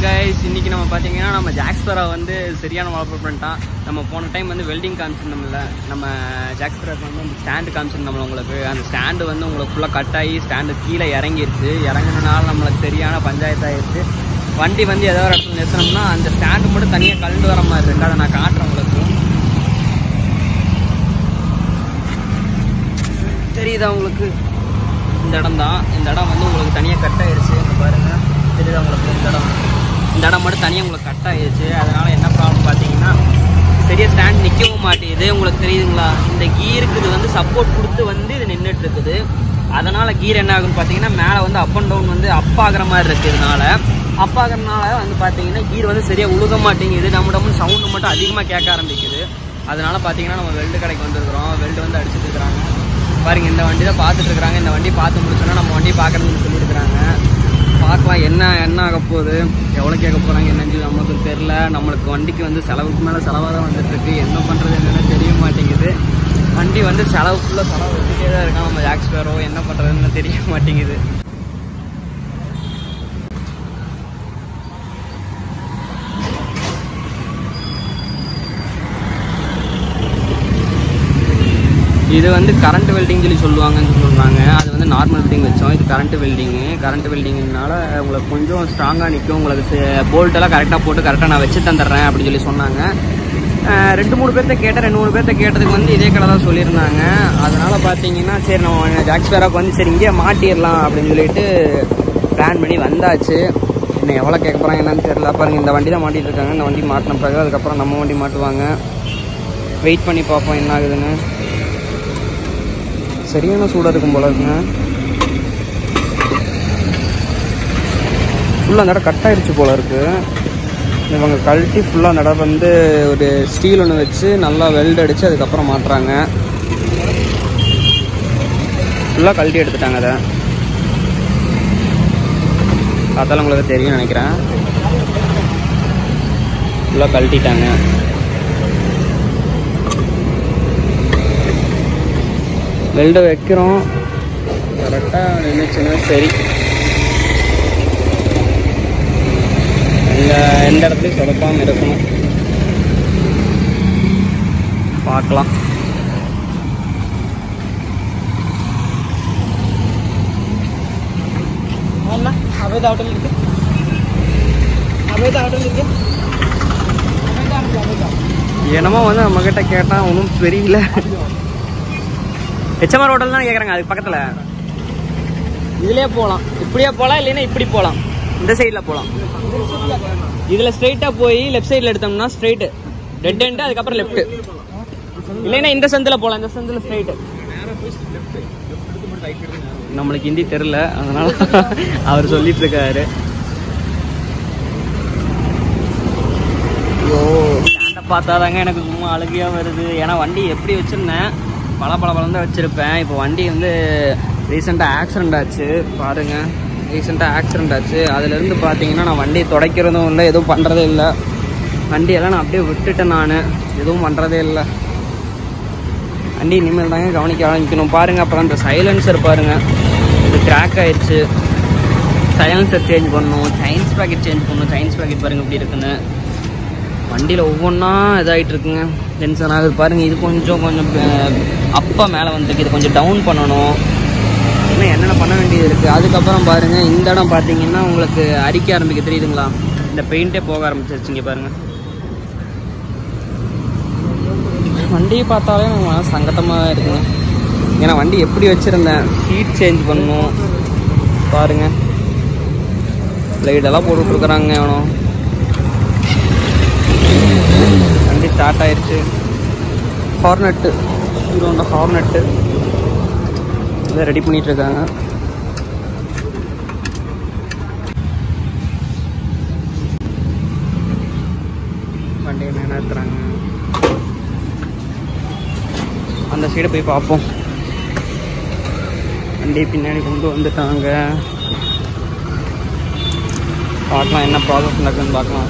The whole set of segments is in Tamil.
கைஸ் இன்னைக்கு நம்ம பார்த்தீங்கன்னா நம்ம ஜாக்ஸ்பரா வந்து சரியான மாடல் பண்ணிட்டான் நம்ம போன டைம் வந்து வெல்டிங் காமிச்சிருந்தோம்ல நம்ம ஜாக்ஸ்பராக்கு வந்து அந்த ஸ்டாண்டு காமிச்சிருந்தோம்ல உங்களுக்கு அந்த ஸ்டாண்டு வந்து உங்களுக்கு ஃபுல்லாக கட் ஆகி ஸ்டாண்டு கீழே இறங்கிருச்சு இறங்குனனால நம்மளுக்கு சரியான பஞ்சாயத்து ஆயிடுச்சு வண்டி வந்து ஏதோ ஒரு இடத்துல நிறுத்தினோம்னா அந்த ஸ்டாண்டு மட்டும் தனியாக கலந்து வர மாதிரி இருக்கு அதை நான் காட்டுறேன் உங்களுக்கு தெரியுதா உங்களுக்கு இந்த இடம் தான் இந்த இடம் வந்து உங்களுக்கு தனியாக கட் ஆயிடுச்சு இங்க பாருங்க தெரியுதா உங்களுக்கு இந்த இடம் இந்த இடம் மட்டும் தனியாக உங்களுக்கு கட் ஆயிடுச்சு அதனால என்ன ப்ராப்ளம் பார்த்தீங்கன்னா சரியா ஸ்டாண்ட் நிற்கவும் மாட்டேங்குது உங்களுக்கு தெரியுதுங்களா இந்த கீருக்கு இது வந்து சப்போர்ட் கொடுத்து வந்து இது நின்றுட்டு இருக்குது அதனால கீர் என்ன ஆகுன்னு பார்த்தீங்கன்னா மேலே வந்து அப் அண்ட் டவுன் வந்து அப் ஆகுற மாதிரி இருக்கு இதனால அப் ஆகுறதுனால வந்து பார்த்தீங்கன்னா கீர் வந்து சரியாக உழுக மாட்டேங்குது நம்ம டம்னு சவுண்டு மட்டும் அதிகமாக கேட்க ஆரம்பிக்குது அதனால பார்த்தீங்கன்னா நம்ம வெல்டு கடைக்கு வந்திருக்கிறோம் வெல்டு வந்து அடிச்சுட்டு இருக்கிறாங்க பாருங்க இந்த வண்டி தான் பார்த்துட்டு இருக்காங்க இந்த வண்டி பார்த்து முடிச்சோன்னா நம்ம வண்டி பார்க்கணும்னு சொல்லியிருக்கிறாங்க பார்க்கலாம் என்ன என்ன ஆக போகுது எவ்வளோ கேட்க போகிறாங்க என்னன்னு நம்மளுக்கு தெரில நம்மளுக்கு வண்டிக்கு வந்து செலவுக்கு மேலே செலவாக தான் வந்துட்டு இருக்கு என்ன பண்ணுறது என்னன்னு தெரிய மாட்டேங்குது வண்டி வந்து செலவுக்குள்ள செலவு வச்சுட்டே தான் இருக்கான் நம்ம ஜாக்ஸ் பேரோ என்ன பண்ணுறதுன்னு தெரிய மாட்டேங்குது இது வந்து கரண்ட் வெல்டிங் சொல்லி சொல்லுவாங்கன்னு சொல்லுவாங்க அது வந்து நார்மல் வெல்டிங் வச்சோம் இது கரண்ட் வெல்டிங்கு கரண்ட் வெல்டிங்னால உங்களுக்கு கொஞ்சம் ஸ்ட்ராங்காக நிற்கும் உங்களுக்கு போல்ட்டெல்லாம் கரெக்டாக போட்டு கரெக்டாக நான் வச்சு தந்துடுறேன் அப்படின்னு சொல்லி சொன்னாங்க அஹ் ரெண்டு மூணு பேர்த்த கேட்டேன் ரெண்டு மூணு பேர்த்த கேட்டதுக்கு வந்து இதே கடை தான் சொல்லியிருந்தாங்க அதனால பார்த்தீங்கன்னா சரி நம்ம ஜாக்ஸ் பேராக்கு வந்து சரி இங்கேயே மாட்டிடலாம் அப்படின்னு சொல்லிட்டு பிளான் பண்ணி வந்தாச்சு இன்னும் எவ்வளோ கேட்க போகிறாங்க என்னன்னு தெரியல பாருங்க இந்த வண்டி தான் மாட்டிட்டு இருக்காங்க இந்த வண்டி மாட்டின பிறகு அதுக்கப்புறம் நம்ம வண்டி மாட்டுவாங்க வெயிட் பண்ணி பார்ப்போம் என்ன ஆகுதுன்னு சரியான சூடாக இருக்கும் போல இருக்குங்க ஃபுல்லாக அந்த இடம் கட் ஆயிடுச்சு போல இருக்கு இவங்க கழட்டி ஃபுல்லாக அந்த இடம் வந்து ஒரு ஸ்டீல் ஒன்று வச்சு நல்லா வெல்ட் அடித்து அதுக்கப்புறம் மாட்டுறாங்க ஃபுல்லாக கழட்டி எடுத்துட்டாங்க அதை பார்த்தாலும் உங்களுக்கு தெரியும் நினைக்கிறேன் ஃபுல்லாக கழட்டிட்டாங்க வெல்டை வைக்கிறோம் கரெக்டாக நின்றுச்சுன்னா சரி எந்த எந்த இடத்துலையும் சொதப்பாமல் இருக்கணும் பார்க்கலாம் अवैध होटल लिखे अवैध होटल लिखे என்னமோ வந்து நம்மக்கிட்ட கேட்டால் ஒன்றும் தெரியல ஹெச்எம்ஆர் ஹோட்டல் தான் கேட்குறாங்க அதுக்கு பக்கத்தில் இதுலேயே போகலாம் இப்படியே போகலாம் இல்லைன்னா இப்படி போகலாம் இந்த சைடில் போகலாம் இதில் ஸ்ட்ரைட்டாக போய் லெஃப்ட் சைடில் எடுத்தோம்னா ஸ்ட்ரைட்டு டெட் எண்டு அதுக்கப்புறம் லெஃப்ட் இல்லைன்னா இந்த சந்தில் போகலாம் இந்த சந்தில் ஸ்ட்ரைட்டு நம்மளுக்கு ஹிந்தி தெரில அதனால அவர் சொல்லிட்டு இருக்காரு ஐயோ ஸ்டாண்டை பார்த்தாதாங்க எனக்கு சும்மா அழுகையாக வருது ஏன்னா வண்டி எப்படி வச்சுருந்தேன் பல பல பழம் தான் வச்சுருப்பேன் இப்போ வண்டி வந்து ரீசெண்டாக ஆக்சிடெண்ட் ஆச்சு பாருங்கள் ரீசெண்டாக ஆக்சிடெண்ட் ஆச்சு அதுலேருந்து பார்த்தீங்கன்னா நான் வண்டியை துடைக்கிறதும் இல்லை எதுவும் பண்ணுறதே இல்லை வண்டியெல்லாம் நான் அப்படியே விட்டுட்டேன் நான் எதுவும் பண்ணுறதே இல்லை வண்டி இனிமேல் தாங்க கவனிக்க ஆரம்பிக்கணும் பாருங்கள் அப்புறம் அந்த சைலன்சர் பாருங்கள் இது கிராக் ஆயிடுச்சு சைலன்சர் சேஞ்ச் பண்ணணும் சைன்ஸ் பேக்கெட் சேஞ்ச் பண்ணணும் சைன்ஸ் பேக்கெட் பாருங்கள் இப்படி இருக்குன்னு வண்டியில் ஒவ்வொன்றா இதாகிட்டு இருக்குங்க டென்ஷன் ஆகுது பாருங்கள் இது கொஞ்சம் கொஞ்சம் அப்பா மேலே வந்துருக்கு இது கொஞ்சம் டவுன் பண்ணணும் இன்னும் என்னென்ன பண்ண வேண்டியது இருக்குது அதுக்கப்புறம் பாருங்கள் இந்த இடம் பார்த்தீங்கன்னா உங்களுக்கு அரிக்க ஆரம்பிக்க தெரியுதுங்களா இந்த பெயிண்டே போக ஆரம்பிச்சிருச்சு இங்கே பாருங்கள் வண்டியை பார்த்தாலே நம்ம சங்கட்டமாக இருக்குங்க ஏன்னா வண்டி எப்படி வச்சுருந்தேன் சீட் சேஞ்ச் பண்ணணும் பாருங்கள் லைட்டெல்லாம் போட்டுட்ருக்குறாங்க எவனோ வண்டி ஸ்டார்ட் ஆயிடுச்சு ஹார்னெட்டு ஹீரோண்ட ஹார்னெட்டு இதை ரெடி பண்ணிட்டு இருக்காங்க வண்டியை நிறுத்துறாங்க அந்த சைடு போய் பார்ப்போம் வண்டி பின்னாடி கொண்டு வந்துட்டாங்க பார்க்கலாம் என்ன ப்ராசஸ் நடக்குதுன்னு பார்க்கலாம்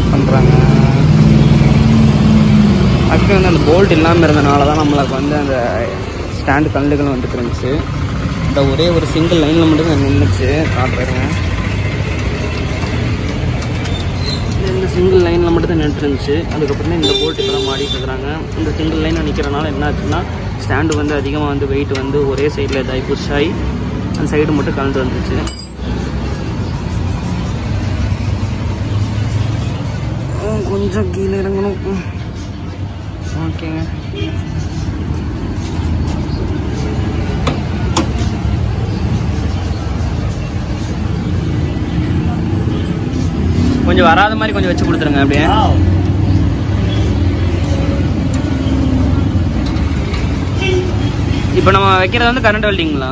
பண்ணுறாங்க ஆக்சுவலி வந்து அந்த போல்ட் இல்லாமல் இருந்தனால தான் நம்மளுக்கு வந்து அந்த ஸ்டாண்டு கல்லுகளும் வந்துட்டு இருந்துச்சு இந்த ஒரே ஒரு சிங்கிள் லைனில் மட்டும் தான் நின்றுச்சு காட்டுறேங்க இந்த சிங்கிள் லைனில் மட்டும் தான் நின்றுட்டு இருந்துச்சு அதுக்கப்புறம் தான் இந்த போல்ட் இப்போ தான் மாடிட்டு இருக்கிறாங்க இந்த சிங்கிள் லைனில் நிற்கிறனால என்ன ஆச்சுன்னா ஸ்டாண்டு வந்து அதிகமாக வந்து வெயிட் வந்து ஒரே சைடில் இதாகி புஷ் ஆகி அந்த சைடு மட்டும் கலந்து வந்துச்சு ம், கொஞ்சம் கீழே இறங்கணும் ம். ஓகேங்க கொஞ்சம் வராத மாதிரி கொஞ்சம் வச்சு கொடுத்துருங்க அப்படியே இப்போ நம்ம வைக்கிறது வந்து கரண்ட் வெல்டிங்களா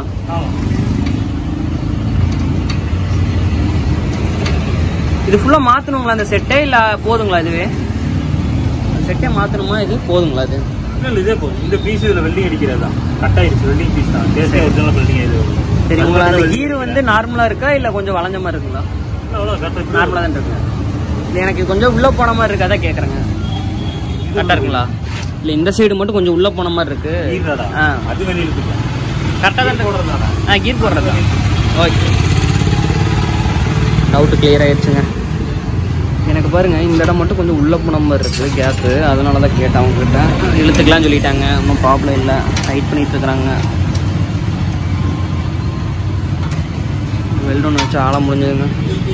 இது ஃபுல்லாக மாற்றணுங்களா அந்த செட்டே இல்லை போதுங்களா இதுவே செட்டே மாற்றணுமா இது போதுங்களா இது இல்ல இல்ல இதே போதும் இந்த பீஸ் இதுல வெல்டிங் அடிக்கிறது தான் கட் ஆயிடுச்சு வெல்டிங் பீஸ் தான் தேசிய ஒரிஜினல் வெல்டிங் இது சரி உங்களுக்கு அந்த கீர் வந்து நார்மலாக இருக்கா இல்லை கொஞ்சம் வளைஞ்ச மாதிரி இருக்குங்களா அவ்வளோ கரெக்டாக நார்மலாக தான் இருக்கு இல்லை எனக்கு கொஞ்சம் உள்ளே போன மாதிரி இருக்கு அதான் கேட்குறேங்க கரெக்டாக இருக்குங்களா இல்லை இந்த சைடு மட்டும் கொஞ்சம் உள்ளே போன மாதிரி இருக்கு ஈரடா ஆ அது வெளியே எடுத்துக்கலாம் கரெக்டாக தான் இருக்கு. போடுறதாடா ஆ கீர் போடுறது ஓகே டவுட்டு கிளியர் ஆயிடுச்சுங்க எனக்கு பாருங்க இந்த இடம் மட்டும் கொஞ்சம் உள்ள போன மாதிரி இருக்கு கேப்பு அதனால தான் கேட்டேன் அவங்ககிட்ட இழுத்துக்கலாம் சொல்லிட்டாங்க ஒன்றும் ப்ராப்ளம் இல்லை டைட் பண்ணிட்டு இருக்கிறாங்க வெல்ட் ஒன்று வச்சு ஆள முடிஞ்சதுங்க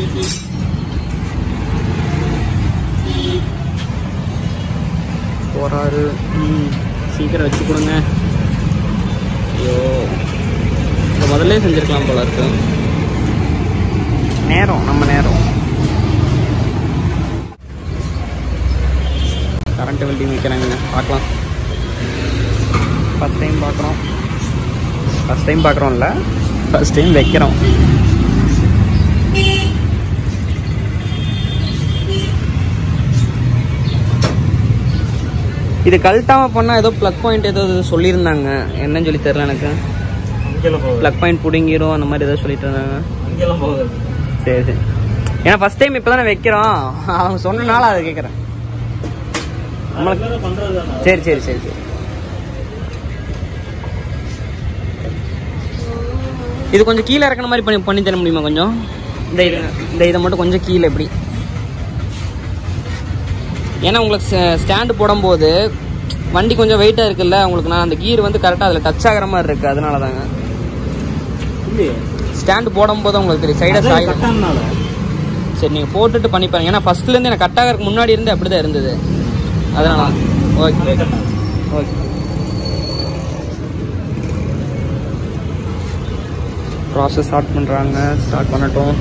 போறாரு ம் சீக்கிரம் வச்சு கொடுங்க ஐயோ இதை முதல்ல செஞ்சுருக்கலாம் போல இருக்கு நேரம் நம்ம நேரம் கரண்ட் வெல்டிங் வைக்கிறாங்க பார்க்கலாம் ஃபஸ்ட் டைம் பார்க்குறோம் ஃபஸ்ட் டைம் பார்க்குறோம்ல ஃபஸ்ட் டைம் வைக்கிறோம் இது கழட்டாம பண்ணால் ஏதோ ப்ளக் பாயிண்ட் ஏதோ இது சொல்லியிருந்தாங்க என்னன்னு சொல்லி தெரில எனக்கு அங்கெல்லாம் போகாது ப்ளக் பாயிண்ட் பிடுங்கிரும் அந்த மாதிரி ஏதோ சொல்லிட்டு இருந்தாங்க அங்கெல்லாம் போகாது சரி சரி ஏன்னா ஃபர்ஸ்ட் டைம் இப்போ தானே வைக்கிறோம் அவங்க சொன்னனால அதை கேட்குறேன் நம்மளுக்கு நம்மளுக்கு பண்றது தானே சரி சரி சரி சரி இது கொஞ்சம் கீழே இறக்குன மாதிரி பண்ணி பண்ணி தர முடியுமா கொஞ்சம் இந்த இது இந்த இதை மட்டும் கொஞ்சம் கீழே இப்படி ஏன்னா உங்களுக்கு ஸ்டாண்டு போடும்போது வண்டி கொஞ்சம் வெயிட்டாக இருக்குல்ல உங்களுக்கு நான் அந்த கீர் வந்து கரெக்டாக அதில் டச் ஆகிற மாதிரி இருக்குது அதனால தாங்க இல்லையே ஸ்டாண்டு போடும்போது உங்களுக்கு தெரியும் சைடாக அதான் சாய் கட்டானால சரி நீங்கள் போட்டுட்டு பண்ணி பாருங்க ஏன்னா ஃபர்ஸ்ட்லேருந்து எனக்கு கட் ஆகிறதுக்கு முன்னாடி இருந்து அப்படி தான் இருந்தது அதனால ஓகே ஓகே ப்ராசஸ் ஸ்டார்ட் பண்ணுறாங்க ஸ்டார்ட் பண்ணட்டும்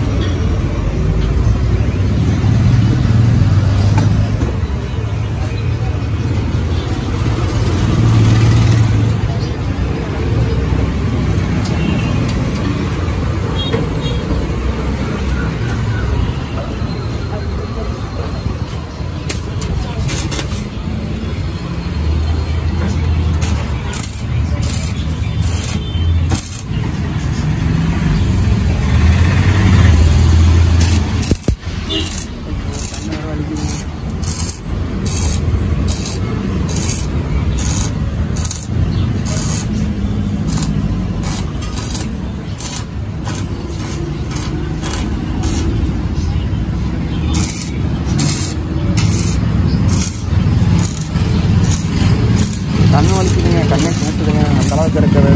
கண்ணு வலிக்குதுங்க கண்ணை கூட்டுதுங்க அந்த அளவுக்கு இருக்குது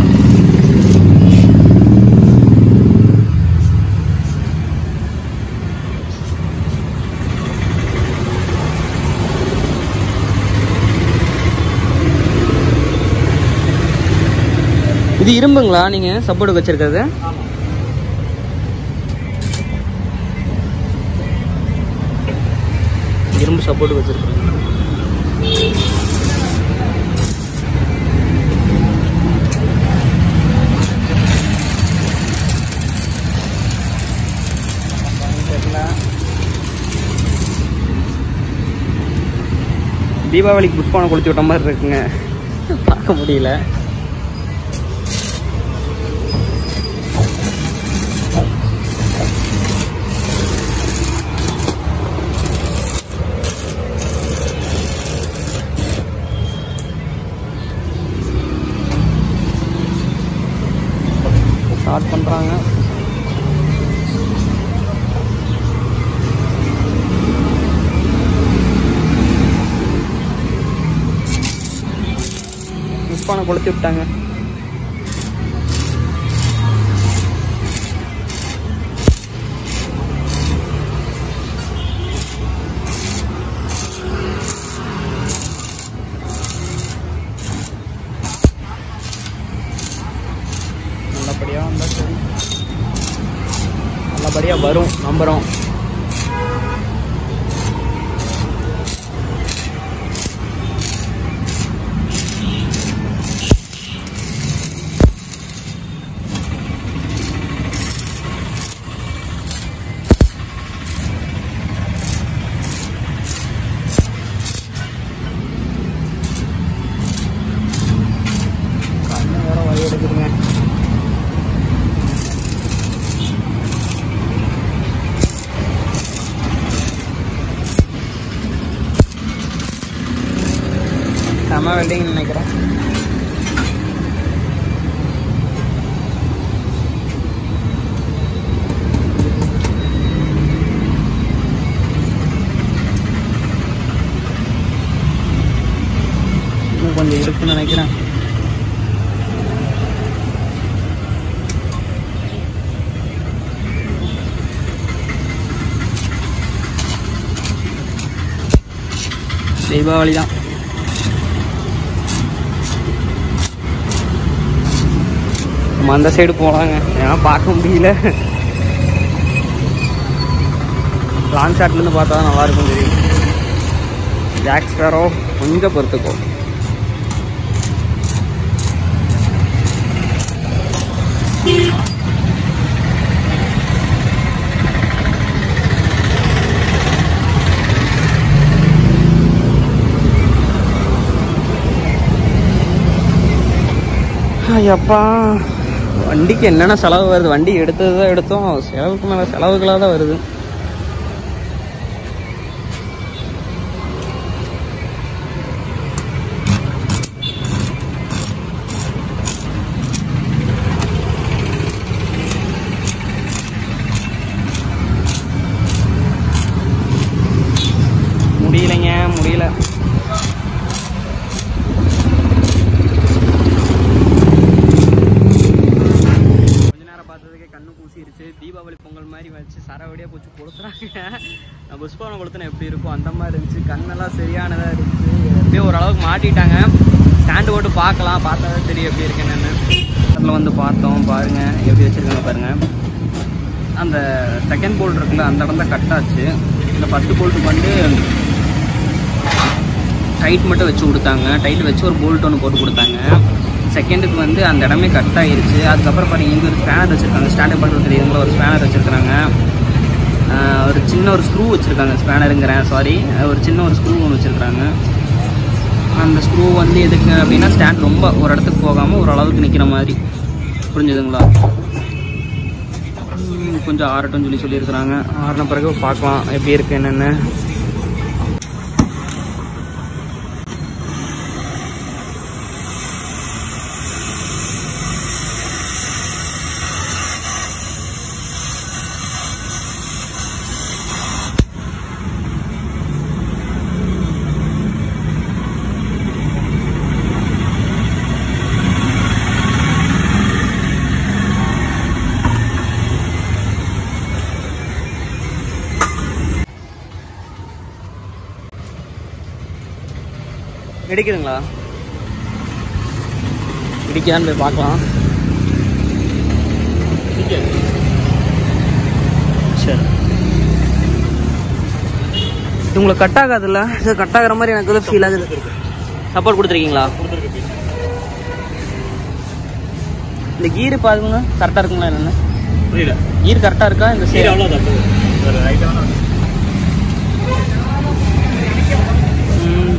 இது இரும்புங்களா நீங்க சப்போர்ட் வச்சிருக்கிறது ஆமா இரும்பு சப்போர்ட் வச்சிருக்கீங்க தீபாவளிக்கு புஷ்பானை கொளுத்தி விட்ட மாதிரி இருக்குங்க பார்க்க முடியல ஸ்டார்ட் பண்ணுறாங்க மிஸ் பண்ண கொளுத்தி விட்டாங்க நல்லபடியாக வந்தால் சரி நல்லபடியாக வரும் நம்புகிறோம் கண்ணு வேற வழி எடுக்குதுங்க செம வெல்டிங் நினைக்கிறேன் இன்னும் கொஞ்சம் இருக்குன்னு நினைக்கிறேன் தீபாவளி தான் நம்ம அந்த சைடு போகலாங்க ஏன்னா பார்க்க முடியல லாங் ஷாட்லேருந்து பார்த்தா தான் நல்லா இருக்கும் தெரியும் ஜாக் ஸ்பேரோ கொஞ்சம் பொறுத்துக்கோ ஐயப்பா வண்டிக்கு என்னென்ன செலவு வருது வண்டி எடுத்தது தான் எடுத்தோம் செலவுக்கு மேலே செலவுகளாக தான் வருது முடியலைங்க முடியல கொஞ்ச நேரம் பார்த்ததுக்கே கண்ணு பூசிருச்சு தீபாவளி பொங்கல் மாதிரி வச்சு சரவடியாக பூச்சி கொடுத்துறாங்க நான் புஷ்பவனம் கொளுத்தின எப்படி இருக்கும் அந்த மாதிரி இருந்துச்சு கண்ணெல்லாம் சரியானதாக இருந்துச்சு எப்படியோ ஓரளவுக்கு மாட்டிட்டாங்க ஸ்டாண்டு போட்டு பார்க்கலாம் பார்த்தா தான் தெரியும் எப்படி இருக்கு என்னென்னு அதில் வந்து பார்த்தோம் பாருங்க எப்படி வச்சுருக்காங்க பாருங்க அந்த செகண்ட் போல்ட் இருக்குல்ல அந்த இடம் தான் கட் ஆச்சு இந்த ஃபஸ்ட்டு போல்ட்டுக்கு வந்து டைட் மட்டும் வச்சு கொடுத்தாங்க டைட் வச்சு ஒரு போல்ட் ஒன்று போட்டு கொடுத்தாங்க செகண்டுக்கு வந்து அந்த இடமே கட் ஆயிருச்சு அதுக்கப்புறம் பாருங்க இங்கே ஒரு ஸ்பேனர் வச்சுருக்காங்க ஸ்டாண்டப் பண்ணுறது தெரியுங்களா ஒரு ஸ்பேனர் வச்சுருக்காங்க ஒரு சின்ன ஒரு ஸ்க்ரூ வச்சுருக்காங்க ஸ்பேனருங்கிறேன் சாரி ஒரு சின்ன ஒரு ஸ்க்ரூ ஒன்று வச்சுருக்காங்க அந்த ஸ்க்ரூ வந்து எதுக்கு அப்படின்னா ஸ்டாண்ட் ரொம்ப ஒரு இடத்துக்கு போகாமல் ஒரு அளவுக்கு நிற்கிற மாதிரி புரிஞ்சுதுங்களா ம், கொஞ்சம் ஆறட்டும்னு சொல்லி சொல்லியிருக்கிறாங்க ஆறின பிறகு பார்க்கலாம் எப்படி இருக்குது என்னென்னு இடிக்குதுங்களா இடிக்குதான்னு போய் பார்க்கலாம் சரி இது உங்களுக்கு கட் ஆகாதுல்ல இது கட் ஆகுற மாதிரி எனக்கு வந்து ஃபீல் ஆகுது சப்போர்ட் கொடுத்துருக்கீங்களா கொடுத்துருக்கு பீஸ் இந்த கீர் பாருங்க கரெக்டாக இருக்குங்களா என்னென்ன புரியல கீர் கரெக்டாக இருக்கா இந்த சரி சைடு அவ்வளோதான் ஒரு ரைட்டாக ம்.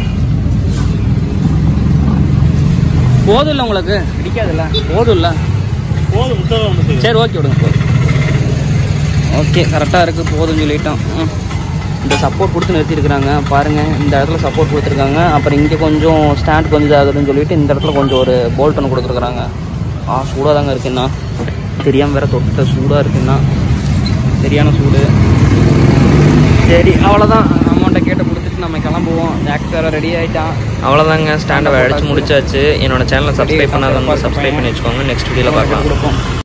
போதும் இல்லை உங்களுக்கு பிடிக்காதுல்ல போதும் இல்லை போதும் முட்டை வந்து சரி ஓகே விடுங்க போதும் ஓகே கரெக்டாக இருக்குது போதும்னு சொல்லிட்டோம் ம். இந்த சப்போர்ட் கொடுத்து நிறுத்திருக்கிறாங்க பாருங்கள் இந்த இடத்துல சப்போர்ட் கொடுத்துருக்காங்க அப்புறம் இங்கே கொஞ்சம் ஸ்டாண்ட் கொஞ்சம் இதாகுதுன்னு சொல்லிட்டு இந்த இடத்துல கொஞ்சம் ஒரு போல்ட் ஒன்று கொடுத்துருக்குறாங்க ஆ சூடாக தாங்க இருக்குண்ணா தெரியாமல் வேற தொட்ட சூடாக இருக்குன்னா சரியான சூடு சரி அவ்வளோதான் அமௌண்ட்டை கேட்டு கொடுத்துட்டு நம்ம கிளம்புவோம் ஜாக்ஸ் வேறு ரெடி ஆகிட்டான் அவ்வளோதாங்க ஸ்டாண்டை அடிச்சு முடிச்சாச்சு என்னோட சேனலை சப்ஸ்கிரைப் பண்ணாதவங்க சப்ஸ்கிரைப் பண்ணி வச்சுக்கோங்க நெக்ஸ்ட் வீடியோவில் பார்க்கலாம் கொடுப்போம்